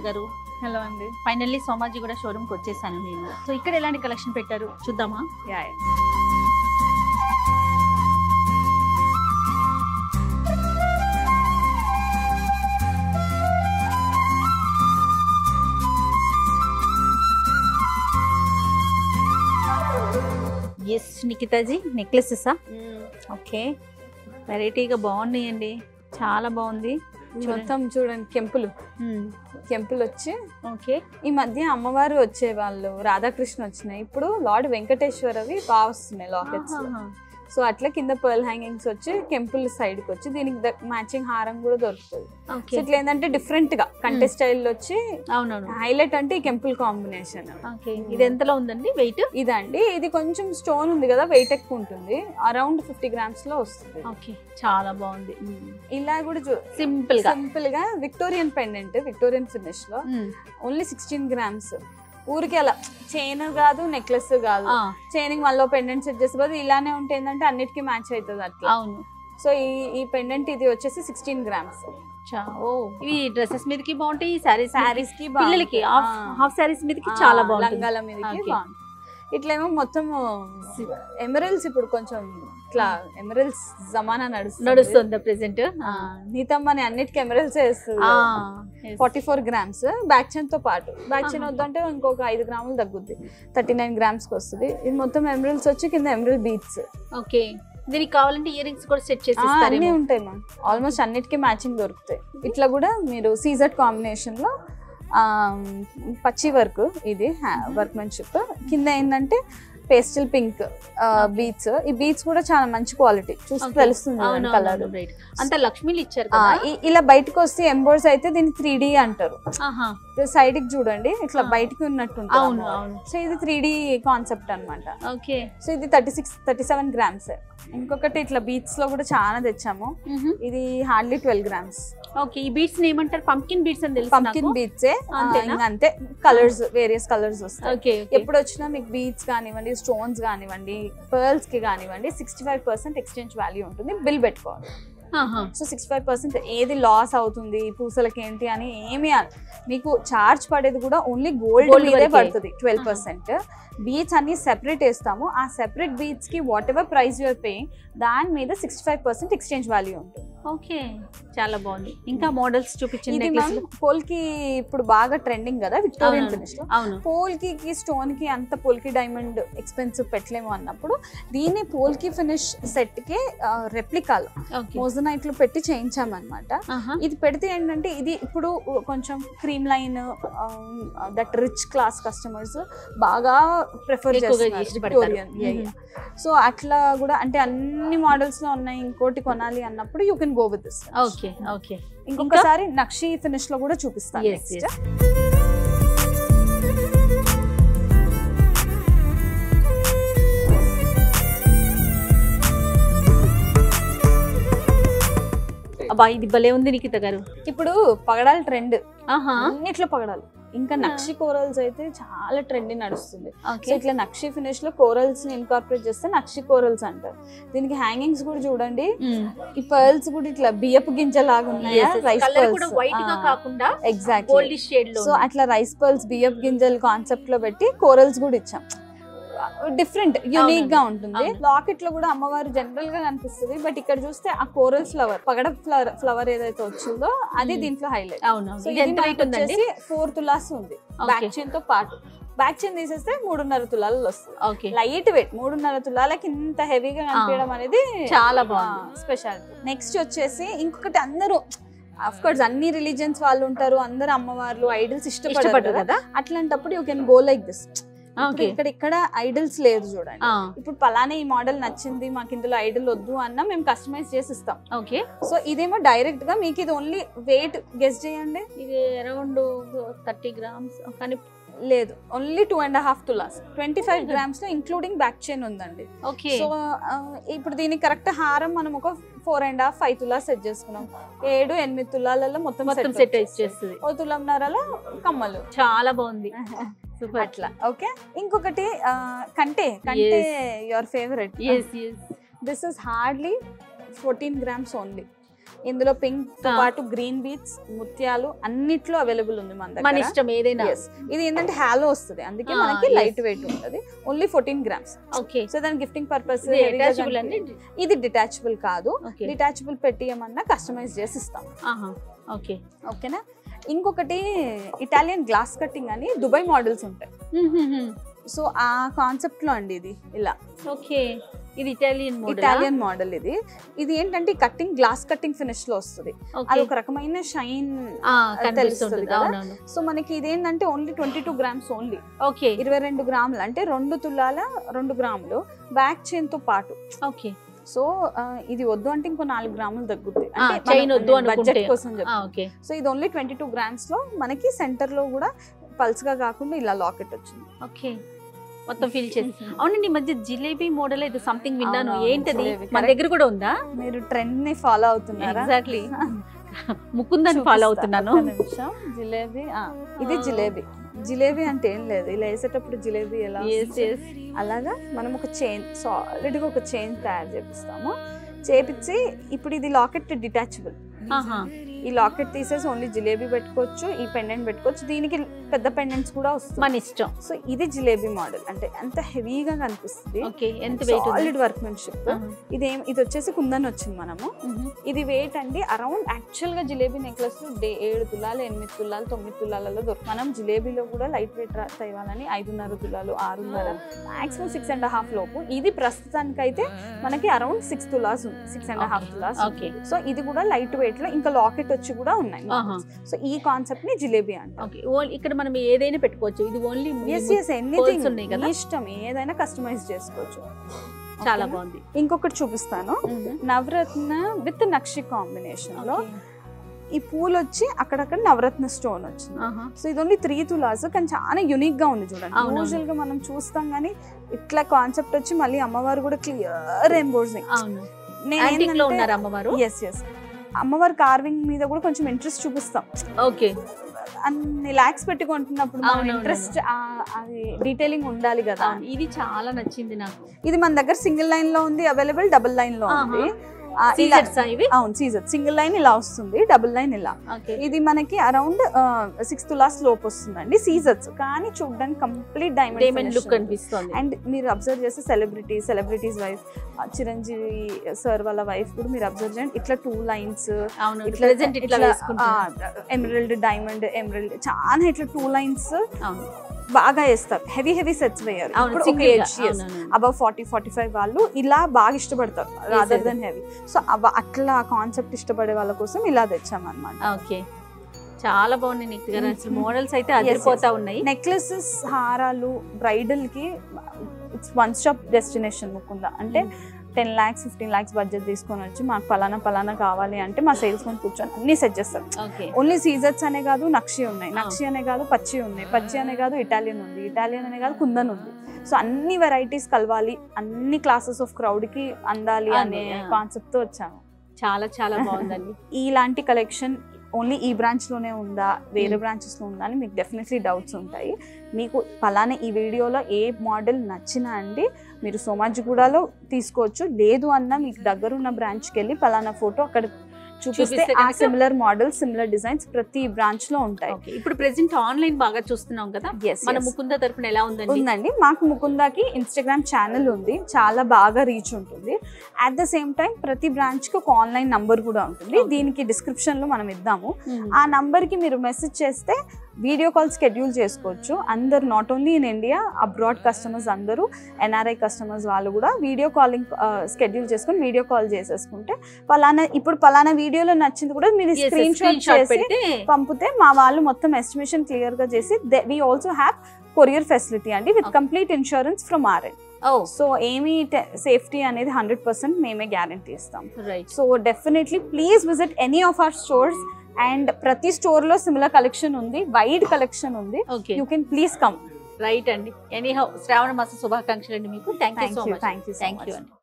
గారు హలో అండి ఫైనల్లీ సోమాజీ కూడా షోరూమ్ కి వచ్చేసాను నేను సో ఇక్కడ ఎలాంటి కలెక్షన్ పెట్టారు చూద్దామా యా ఎస్ నిఖితాజీ నెక్లెసెసా ఓకే వెరైటీగా బాగున్నాయండి చాలా బాగుంది మొత్తం చూడండి కెంపులు కెంపులు వచ్చి ఓకే ఈ మధ్య అమ్మవారు వచ్చేవాళ్ళు రాధాకృష్ణ వచ్చినాయి ఇప్పుడు లార్డ్ వెంకటేశ్వరవి బాగా వస్తున్నాయి లాకెట్స్ సో అట్లా కింద పర్ల్ హ్యాంగింగ్స్ వచ్చి కెంపుల్ సైడ్ కి వచ్చి దీనికి మ్యాచింగ్ హారం కూడా దొరుకుతుంది సో ఓకే ఇట్లా ఏంటంటే డిఫరెంట్ గా కంటే స్టైల్ వచ్చి అవునవును హైలైట్ అంటే ఈ కెంపుల్ కాంబినేషన్ ఓకే ఇది ఎంతలో ఉందండి వెయిట్ ఇదండి ఇది కొంచెం స్టోన్ ఉంది కదా వెయిట్ ఎక్కువ ఉంటుంది అరౌండ్ ఫిఫ్టీ గ్రామ్స్ లో వస్తుంది ఓకే చాలా బాగుంది ఇలా కూడా చూ సింపుల్ గా సింపుల్ గా విక్టోరియన్ పెండెంట్ విక్టోరియన్ ఫినిష్ లో మ్మ్. ఓన్లీ సిక్స్టీన్ గ్రామ్స్ ఊరికి అలా చైన్ కాదు నెక్లెస్ కాదు ఆ, చైన్ మళ్ళీ పెండెంట్ సెట్ చేసే బదులు ఇలానే ఉంటే ఏంటంటే అన్నిటికీ మ్యాచ్ అవుతుంది అట్లా అవును సో ఈ ఈ పెండెంట్ ఇది వచ్చేసి సిక్స్టీన్ గ్రామ్స్ చా- ఓ ఇవి డ్రెస్సెస్ మీదకి బాగుంటాయి సారీస్ శారీస్ కి పిల్లలకి హాఫ్ హాఫ్ సారీస్ మీదకి చాలా బాగుంటుంది లంగాల మీదకి Okay. బాగుంటుంది ఇట్లేమో మొత్తం ఎమరల్స్ ఇప్పుడు కొంచెం ఇట్లా ఎమరల్స్ జమానా నడుస్తుంది నడుస్తుంది ప్రెసెంట్ ఆ, నీతమ్మని అన్నిటికీ ఎమరల్స్ వేస్తుంది forty four grams back chain తో పాటు బ్యాక్ చైన్ ఆహా. వద్దంటే ఇంకొక ఐదు గ్రాములు తగ్గుద్ది థర్టీ నైన్ గ్రామ్స్ కి వస్తుంది ఇది మొత్తం ఎమరల్స్ వచ్చి కింద ఎమరల్ బీట్స్ ఓకే దీనికి కావాలంటే ఇయర్ రింగ్స్ కూడా సెట్ చేసి అన్ని ఇస్తారేమో ఉంటాయి మ్యామ్ ఆల్మోస్ట్ అన్నిటికీ మ్యాచింగ్ దొరుకుతాయి ఇట్లా కూడా మీరు సీజెడ్ కాంబినేషన్ లో ఆ, పచ్చి వర్క్ ఇది వర్క్మెన్షిప్ కింద ఏంటంటే పేస్టల్ పింక్ బీట్స్ ఈ బీట్స్ కూడా చాలా మంచి క్వాలిటీ చూసి Okay. తెలుస్తుంది అవును కలర్ రైట్ అంత లక్ష్మీలు ఇచ్చారు కదా ఇలా బయటకు వస్తే ఎంబోర్స్ అయితే దీన్ని త్రీ డి అంటారు ఆహా సైడ్ కి చూడండి ఇట్లా ఆ. బయటికి ఉన్నట్టు అవును అవును సో ఇది త్రీ డి కాన్సెప్ట్ అన్నమాట ఓకే సో ఇది thirty six thirty seven grams ఇంకొకటి ఇట్లా బీట్స్ లో కూడా చాలా తెచ్చాము ఇది హార్డ్లీ ట్వెల్వ్ గ్రామ్స్ ఓకే ఈ బీట్స్ ఏమంటారు పంకిన్ బీట్స్ అని తెలుసు పంకిన్ బీట్స్ అంతేనా? అంతే కలర్స్ వేరియస్ కలర్స్ వస్తాయి ఓకే ఎప్పుడు వచ్చినా మీకు బీట్స్ కానివ్వండి స్టోన్స్ కానివ్వండి పర్ల్స్ కి కానివ్వండి sixty five percent exchange value ఉంటుంది బిల్ పెట్టుకోవాలి సో సిక్స్టీ ఫైవ్ పర్సెంట్ ఏది లాస్ అవుతుంది పూసలకి ఏంటి అని ఏమి అన- మీకు చార్జ్ పడేది కూడా ఓన్లీ గోల్డ్ Gold మీదే వరకే. పడుతుంది ట్వెల్వ్ ఆహా. పర్సెంట్ బీచ్ అన్ని సెపరేట్ వేస్తాము ఆ సెపరేట్ బీచ్ కి whatever price you're paying దాని మీద sixty five percent exchange value ఉంటుంది ఓకే చాలా బాగుంది ఇంకా మోడల్స్ చూపించండి ఇది necklace లు. పోల్కి ఇప్పుడు బాగా ట్రెండింగ్ కదా విక్టోరియన్ అవును. ఫినిష్ లో అవును పోల్కి స్టోన్ కి అంత పోల్కి డైమండ్ ఎక్స్పెన్సివ్ పెట్టలేము అన్నప్పుడు దీన్ని పోల్కి ఫినిష్ సెట్ కి రెప్లికాలు ఓకే మోజనైట్ లో పెట్టి చేయించామన్నమాట ఆహా ఇది పెడితే ఏంటంటే ఇది ఇప్పుడు కొంచెం cream line that rich class customers బాగా ప్రిఫర్ ఎక్కువగా చేస్తున్నారు ఇష్టపడతారు. విక్టోరియన్ సో అట్లా కూడా అంటే అన్ని మోడల్స్ లో ఉన్నాయి ఇంకోటి కొనాలి అన్నప్పుడు you can go with this okay okay ఇంకొకసారి నక్షి ఫినిష్ లో కూడా చూపిస్తాను Yes, next. yes. అబ్బా ఇది భలే ఉంది నిఖిత గారు ఇప్పుడు పగడాల ట్రెండ్ ఆహా అన్నిట్లో పగడాలు ఇంకా నక్షి కోరల్స్ అయితే చాలా ట్రెండ్ నడుస్తుంది సో ఓకే ఇట్లా నక్షి ఫినిష్ లో కోరల్స్ ని ఇన్కార్పొరేట్ చేస్తే నక్షి కోరల్స్ అంటారు దీనికి హ్యాంగింగ్స్ కూడా చూడండి ఈ పర్ల్స్ కూడా ఇట్లా బియ్యపు గింజ లాగా ఉన్నాయా రైస్ కలర్ కూడా వైట్ గా కాకుండా ఎగ్జాక్ట్లీ గోల్డ్ షేడ్ లో సో అట్లా రైస్ పర్ల్స్ బియ్యపు గింజలు కాన్సెప్ట్ లో పెట్టి కోరల్స్ కూడా ఇచ్చాం డిఫరెంట్ యునిక్ గా ఉంటుంది అవును. లాకెట్ లో కూడా అమ్మవారు జనరల్ గా కనిపిస్తుంది బట్ ఇక్కడ చూస్తే ఆ కోరల్ ఫ్లవర్ పగడ ఫ్లవర్ ఫ్లవర్ ఏదైతే వచ్చిందో అది Hmm. దీంట్లో హైలైట్ అవును సో ఇది ఇది ఎంత మనకి రేట్ ఉందండి వచ్చేసి ఫోర్ తులాస్ ఉంది బ్యాక్ చైన్ తో పాటు బ్యాక్ చైన్ తీసేస్తే మూడున్నర తులాలు వస్తుంది ఓకే లైట్ వెయిట్ మూడున్నర తులాలకి ఇంత హెవీగా కనిపించడం అనేది చాలా బాగుంది స్పెషాలిటీ నెక్స్ట్ వచ్చేసి ఇంకొకటి అందరూ అఫ్ కోర్స్ అన్ని రిలీజియన్స్ వాళ్ళు ఉంటారు అందరు అమ్మవార్లు ఐడల్స్ ఇష్టపడరు ఇష్టపడ్డారు కదా కదా అట్లాంటప్పుడు you can go like this okay ఇక్కడ ఇక్కడ ఐడల్స్ లేదు చూడండి ఇప్పుడు పలానా ఈ మోడల్ నచ్చింది మాకు ఇందులో ఐడల్ వద్దు అన్న మేము కస్టమైజ్ చేసి ఇస్తాం ఓకే సో ఇదేమో డైరెక్ట్ గా మీకు ఇది ఓన్లీ వెయిట్ గెస్ చేయండి ఇది అరౌండ్ థర్టీ గ్రామ్స్ కానీ లేదు only two and half tolas twenty five grams లో ఇంక్లూడింగ్ బ్యాక్ చైన్ ఉందండి ఓకే సో ఆ, ఇప్పుడు దీనికి కరెక్ట్ హారం మనం ఒక four and half five tolas set చేసుకున్నాం ఏడు ఎనిమిది తులాలలో మొత్తం మొత్తం set సెట్ వచ్చేస్తుంది. చేస్తుంది ఓ తులంన్నరలో కమ్మలు చాలా బాగుంది సూపర్ అట్లా ఓకే ఇంకొకటి ఆ, కంటే కంటే your favourite yes yes this is hardly fourteen grams only ఇందులో పింక్ తో ఆ. పాటు గ్రీన్ బీట్స్ ముత్యాలు అన్నిట్లో అవైలైబుల్ ఉంది మన మన దగ్గర ఇష్టం ఏదైనా Yes. ఇది ఏంటంటే హాలో వస్తుంది అందుకే ఆ, మనకి yes. లైట్ వెయిట్ ఉంటుంది only fourteen grams okay so దాని గిఫ్టింగ్ పర్పస్ ఇది అటాచబుల్ అండి ఇది డిటాచబుల్ కాదు ఓకే డిటాచబుల్ పెట్టియమన్నా కస్టమైజ్ చేసి ఇస్తాం ఆహా ఓకే ఓకేనా ఇంకొకటి ఇటాలియన్ గ్లాస్ కట్టింగ్ అని దుబాయ్ మోడల్స్ ఉంటాయి సో ఆ కాన్సెప్ట్ లో అండి ఇది ఇలా ఓకే ఇది ఇటాలియన్ మోడల్ ఇటాలియన్ మోడల్ ఇది ఇది ఏంటంటే కట్టింగ్ గ్లాస్ కట్టింగ్ ఫినిష్ లో వస్తుంది అది ఒక రకమైన షైన్ కనిపిస్తుంది తెలుస్తుంది కదా. అవునవును సో మనకి ఇదేంటంటే only twenty two grams only okay ఇరవై రెండు గ్రాములు అంటే రెండు తులాల రెండు గ్రాములు బ్యాక్ చైన్ తో పాటు ఓకే సో ఆ, ఇది వద్దు అంటే ఇంకో నాలుగు గ్రాములు తగ్గుద్ది ఆ, chain వద్దు అనుకుంటే. బడ్జెట్ కోసం చెప్పి ఓకే సో ఇది ఓన్లీ ట్వంటీ టూ గ్రామ్స్ లో మనకి సెంటర్ లో కూడా పల్స్ గా కాకుండా ఇలా లాకెట్ వచ్చింది ఓకే మొత్తం ఫీల్ చేసి అవునండి ఈ మధ్య జిలేబీ మోడల్ ఏదో సంథింగ్ విన్నాను అవునవును, ఏంటది జిలేబీ, మన correct. దగ్గర కూడా ఉందా మీరు ట్రెండ్ ని ఫాలో అవుతున్నారా ఎగ్జాక్ట్లీ ముకుందని ఫాలో చూపిస్తా. అవుతున్నాను ఒక్క నిమిషం జిలేబీ ఆ, ఇది ఆ. జిలేబీ జిలేబీ అంటే ఏం లేదు ఇలా వేసేటప్పుడు జిలేబీ ఎలా Yes, వస్తుంది? yes. అలాగా మనం ఒక చైన్ సాలిడ్ గా ఒక చైన్ తయారు చేపిస్తాము చేపించి ఇప్పుడు ఇది లాకెట్ డిటాచబుల్ ఆహా. ఈ లాకెట్ తీసేసి ఓన్లీ జిలేబీ పెట్టుకోవచ్చు ఈ పెండెంట్ పెట్టుకోవచ్చు దీనికి పెద్ద పెండెంట్స్ కూడా వస్తుంది మన ఇష్టం సో ఇది జిలేబీ మోడల్ అంటే అంత హెవీగా కనిపిస్తుంది ఓకే ఎంత వెయిట్ ఉంది సాలిడ్ వర్క్మెన్షిప్ ఇది ఏం ఇది వచ్చేసి కుందన్ వచ్చింది మనము ఇది వెయిట్ అండి అరౌండ్ యాక్చువల్ గా జిలేబీ నెక్లెస్ డే ఏడు తులాలు ఎనిమిది తులాలు తొమ్మిది తులాలలో దొరుకుతుంది మనం జిలేబీలో కూడా లైట్ వెయిట్ తేవాలని ఐదున్నర తులాలు ఆరున్నర మాక్సిమం సిక్స్ అండ్ హాఫ్ లోపు ఇది ప్రస్తుతానికైతే మనకి అరౌండ్ సిక్స్ తులాస్ ఉంది six and half tolas okay so ఇది కూడా లైట్ వెయిట్ లో ఇంకా లాకెట్ వచ్చి కూడా ఉన్నాయి ఆహా. సో ఈ కాన్సెప్ట్ ని జిలేబీ అంటాం ఓకే ఓన్లీ ఇక్కడ మనం ఏదైనా పెట్టుకోవచ్చు ఇది ఓన్లీ ఎస్ ఎస్ ఎనీథింగ్ ఉన్నాయి కదా? ఇష్టం ఏదైనా కస్టమైజ్ చేసుకోవచ్చు చాలా ఓకేనా? బాగుంది ఇంకొకటి చూపిస్తాను నవరత్న విత్ నక్షి కాంబినేషన్ లో ఈ పూలు వచ్చి అక్కడక్కడ నవరత్న స్టోన్ వచ్చింది ఆహా. సో ఇది ఓన్లీ త్రీ తులాస్ కానీ చాలా యునిక్ గా ఉంది చూడండి అవునవును. యూజువల్ గా మనం చూస్తాం కానీ ఇట్లా కాన్సెప్ట్ వచ్చి మళ్ళీ అమ్మవారు కూడా క్లియర్ ఎంబోర్సింగ్ అవును యాంటిక్ లో ఉన్నారు అమ్మవారు ఎస్ ఎస్ అమ్మవారి కార్వింగ్ మీద కూడా కొంచెం ఇంట్రెస్ట్ చూపిస్తాం ఓకే అన్ని లాక్స్ పెట్టుకుంటున్నప్పుడు మనం అవునవును. ఇంట్రెస్ట్ అది డీటెయిలింగ్ ఉండాలి కదా అవును. ఇది చాలా నచ్చింది నాకు ఇది మన దగ్గర సింగిల్ లైన్ లో ఉంది అవైలబుల్ డబుల్ లైన్ లో ఉంది ఆ, ఇలా- సీజర్స్ ఇవి అవును సీజర్ సింగిల్ లైన్ ఇలా వస్తుంది డబుల్ లైన్ ఇలా ఓకే ఇది మనకి అరౌండ్ సిక్స్ తులాస్ లోపు వస్తుందండి సీజర్స్ కానీ చూడడానికి కంప్లీట్ డైమండ్ డైమండ్ లుక్ అనిపిస్తుంది అండ్ మీరు అబ్జర్వ్ చేస్తే celebrity celebrities wife Chiranjeevi sir వాళ్ళ వైఫ్ కూడా మీరు అబ్జర్వ్ చేయండి ఇట్లా టూ లైన్స్ అవును ప్రెసెంట్ ఇట్లా వేసుకుంటున్నారు ఎమరల్డ్ డైమండ్ ఎమరల్డ్ చాలా ఇట్లా టూ లైన్స్ అవును బాగా వేస్తారు హెవీ హెవీ సెట్స్ వేయారు అవును ఇప్పుడు ఒక సింగిల్ గా. age, yes. అవునవును. అబౌవ్ ఫార్టీ ఫార్టీ ఫైవ్ వాళ్ళు ఇలా బాగా ఇష్టపడతారు rather yes. Then heavy so అట్లా కాన్సెప్ట్ ఇష్టపడే వాళ్ళ కోసం ఇలా తెచ్చామన్నమాట ఓకే చాలా బాగున్నాయి నిక్ గారు అసలు Mhm. మోడల్స్ అయితే Yes, అదిరిపోతా ఉన్నాయి నెక్లెసెస్ హారాలు బ్రైడల్ కి it's one stop destination Mukunda అంటే ten lakhs fifteen lakhs budget తీసుకొని వచ్చి మాకు పలానా పలానా కావాలి అంటే మా సేల్స్ మెన్ కూర్చొని అన్ని సెట్ చేస్తారు ఓకే ఓన్లీ సీజర్స్ అనే కాదు నక్షి ఉన్నాయి నక్షి అనే కాదు పచ్చి ఉన్నాయి పచ్చి అనే కాదు ఇటాలియన్ ఉంది ఇటాలియన్ అనే కాదు కుందన్ ఉంది సో అన్ని వెరైటీస్ కలవాలి అన్ని క్లాసెస్ ఆఫ్ క్రౌడ్ కి అందాలి అంది, అనే ఆ. కాన్సెప్ట్ తో వచ్చాము చాలా చాలా బాగుందండి ఇలాంటి కలెక్షన్ ఓన్లీ ఈ బ్రాంచ్ లోనే ఉందా వేరే Hmm. బ్రాంచెస్ లో ఉందా అని మీకు డెఫినెట్లీ డౌట్స్ ఉంటాయి మీకు పలానా ఈ వీడియోలో ఏ మోడల్ నచ్చినా అండి మీరు సోమాజిగూడలో తీసుకోవచ్చు లేదు అన్న మీకు దగ్గరున్న బ్రాంచ్కి వెళ్ళి పలానా ఫోటో అక్కడ చూపిస్తే చూపిస్తే ఆ కనుక- సిమిలర్ మోడల్స్ సిమిలర్ డిజైన్స్ ప్రతి బ్రాంచ్ లో ఉంటాయి ఓకే ఇప్పుడు ప్రెసెంట్ ఆన్లైన్ బాగా చూస్తున్నాం కదా Yes, మన yes. ముకుంద తరపున ఎలా ఉందండి ఉందండి మాకు ముకుందాకి ఇన్స్టాగ్రామ్ ఛానల్ ఉంది చాలా బాగా రీచ్ ఉంటుంది అట్ ద సేమ్ టైం ప్రతి బ్రాంచ్ కి ఒక ఆన్లైన్ నంబర్ కూడా ఉంటుంది Okay. దీనికి డిస్క్రిప్షన్ లో మనం ఇద్దాము Mhm. ఆ నంబర్ కి మీరు మెసేజ్ చేస్తే వీడియో కాల్ స్కెడ్యూల్ చేసుకోవచ్చు అందరు not only in India abroad customers అందరూ ఎన్ఆర్ఐ కస్టమర్స్ వాళ్ళు కూడా వీడియో కాలింగ్ స్కెడ్యూల్ చేసుకొని వీడియో కాల్ చేసేసుకుంటే పలానా ఇప్పుడు పలానా వీడియోలో నచ్చింది కూడా మీరు Yes, screen screen shot shot చేసి పెడితే పంపితే మా వాళ్ళు మొత్తం ఎస్టిమేషన్ క్లియర్ గా చేసి we also have courier facility అండి with Okay. Complete insurance from our end ఓ సో ఏమీ సేఫ్టీ అనేది హండ్రెడ్ పర్సెంట్ మేమే గ్యారంటీ ఇస్తాం right so definitely please visit any of our stores and ప్రతి స్టోర్ లో సిమిలర్ కలెక్షన్ ఉంది వైడ్ కలెక్షన్ ఉంది okay you can please come right అండి ఎనీ హౌ శ్రావణ మాస శుభాకాంక్షలు అండి మీకు thank you thank so you much thank you thank you అండి